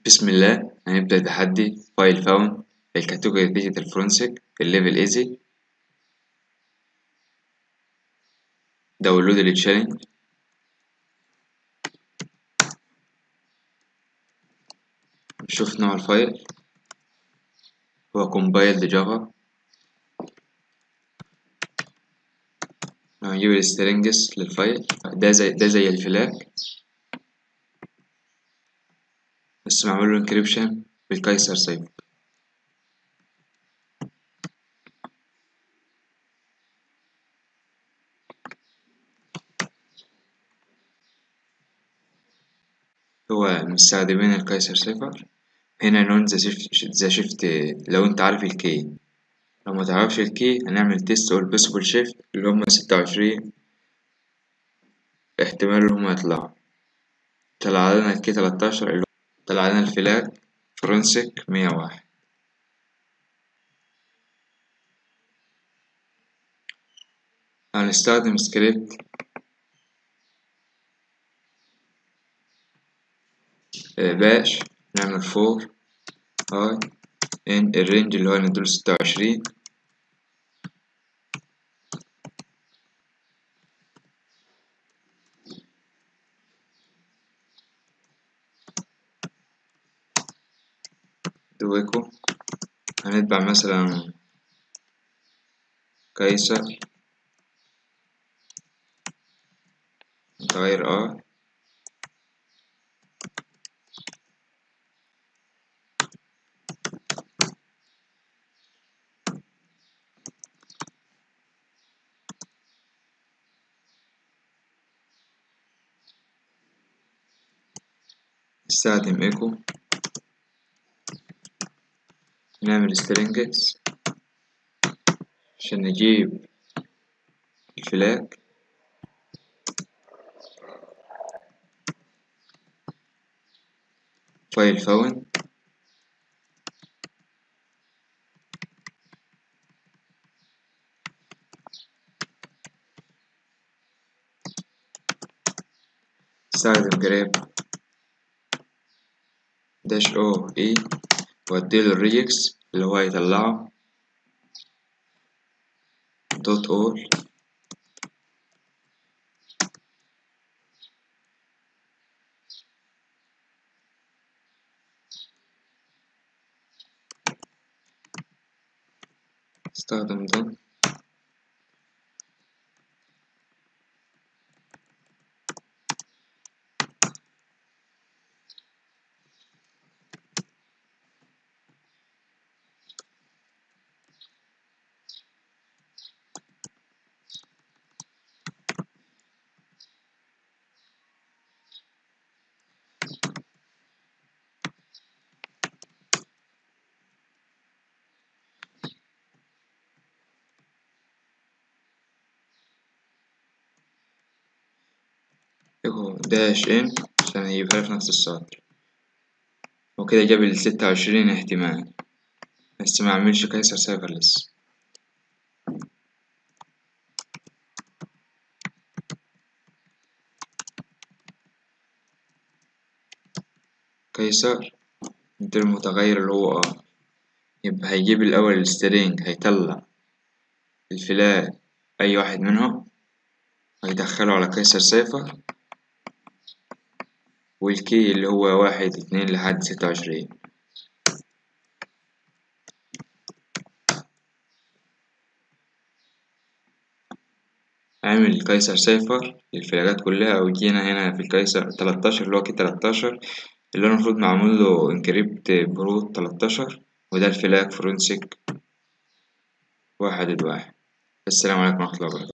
بسم الله هنبدأ تحدي فايل فاوند الكاتيجوري ديجيتال فرونسيك الليفل ايزي داونلود التشالنج نشوف نوع الفايل هو كومبايلد جافا هنجيب السترينجز للفايل ده زي ده زي الفلاج بس معمول له انكريبشن بالكايسر سايفر هو مستخدمين الكايسر سايفر هنا نون ذا شيفت لو انت عارف الكي لو ما تعرفش الكي هنعمل تيست اول بيسبل شيفت اللي هما ستة وعشرين احتمال ان هما يطلعوا طلع لنا الكي تلاتاشر اللي طلع لنا الفلاج فرنسيك مية واحد هنستخدم سكريبت باش نعمل فور اي ان الرينج اللي هو نديله ستة وعشرين دويكو هنتبع مثلا قيصر نغير اه نستخدم ايكو نعمل سترينجز عشان نجيب الفلاج فايل فاوند استخدم جراب داش او اي واديله الريجكس اللي هو هيطلعه دوت اول استخدم ده داش ان عشان يجيبها في نفس السطر وكده جاب الستة وعشرين احتمال بس ما عملش قيصر سايفر لسه قيصر ندير المتغير اللي هو اه يبقى هيجيب الأول السترينج هيطلع الفلاج أي واحد منهم هيدخله على قيصر سايفر والكي اللي هو واحد اتنين لحد ستة وعشرين عامل قيصر سايفر للفلاجات كلها وجينا هنا في القيصر تلاتاشر اللي هو كي تلاتاشر اللي هو المفروض معمول له انكريبت بروت تلاتاشر وده الفلاج فرونسيك واحد واحد السلام عليكم ورحمة الله وبركاته